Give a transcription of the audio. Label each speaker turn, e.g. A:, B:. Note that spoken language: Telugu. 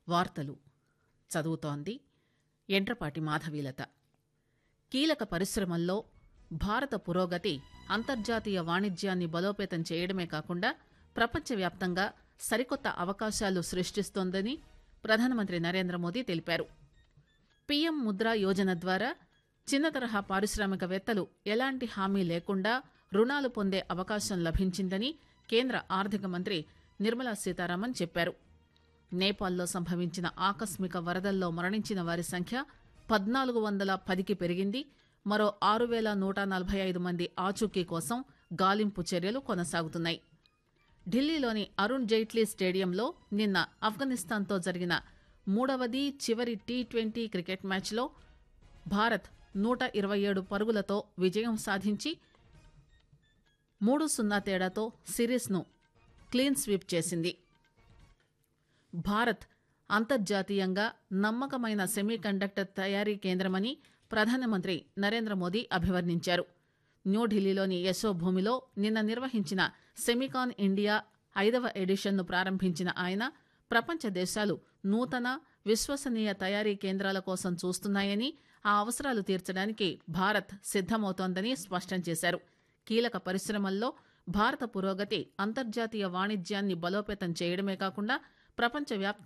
A: వార్తలు చదువుతోంది ఎండ్రపాటి మాధవీలత కీలక పరిశ్రమల్లో భారత పురోగతి అంతర్జాతీయ వాణిజ్యాన్ని బలోపేతం చేయడమే కాకుండా ప్రపంచవ్యాప్తంగా సరికొత్త అవకాశాలు సృష్టిస్తోందని ప్రధానమంత్రి నరేంద్ర మోదీ తెలిపారు పీఎం ముద్రా యోజన ద్వారా చిన్న తరహా పారిశ్రామికవేత్తలు ఎలాంటి హామీ లేకుండా రుణాలు పొందే అవకాశం లభించిందని కేంద్ర ఆర్థిక మంత్రి నిర్మలా సీతారామన్ చెప్పారు నేపాల్లో సంభవించిన ఆకస్మిక వరదల్లో మరణించిన వారి సంఖ్య పద్నాలుగు వందల పదికి పెరిగింది మరో ఆరు వేల నూట నలభై ఐదు మంది ఆచూకీ కోసం గాలింపు చర్యలు కొనసాగుతున్నాయి ఢిల్లీలోని అరుణ్ జైట్లీ స్టేడియంలో నిన్న ఆఫ్ఘనిస్తాన్తో జరిగిన మూడవది చివరి టీ ట్వంటీ క్రికెట్ మ్యాచ్లో భారత్ నూట ఇరవై ఏడు పరుగులతో విజయం సాధించి మూడు సున్నా తేడాతో సిరీస్ను క్లీన్ స్వీప్ చేసింది భారత్ అంతర్జాతీయంగా నమ్మకమైన సెమీకండక్టర్ తయారీ కేంద్రమని ప్రధానమంత్రి నరేంద్ర మోదీ అభివర్ణించారు న్యూఢిల్లీలోని యశోభూమిలో నిన్న నిర్వహించిన సెమికాన్ ఇండియా ఐదవ ఎడిషన్ను ప్రారంభించిన ఆయన ప్రపంచ దేశాలు నూతన విశ్వసనీయ తయారీ కేంద్రాల కోసం చూస్తున్నాయని ఆ అవసరాలు తీర్చడానికి భారత్ సిద్దమవుతోందని స్పష్టం చేశారు కీలక పరిశ్రమల్లో భారత పురోగతి అంతర్జాతీయ వాణిజ్యాన్ని బలోపేతం చేయడమే కాకుండా ప్రపంచవ్యాప్తంగా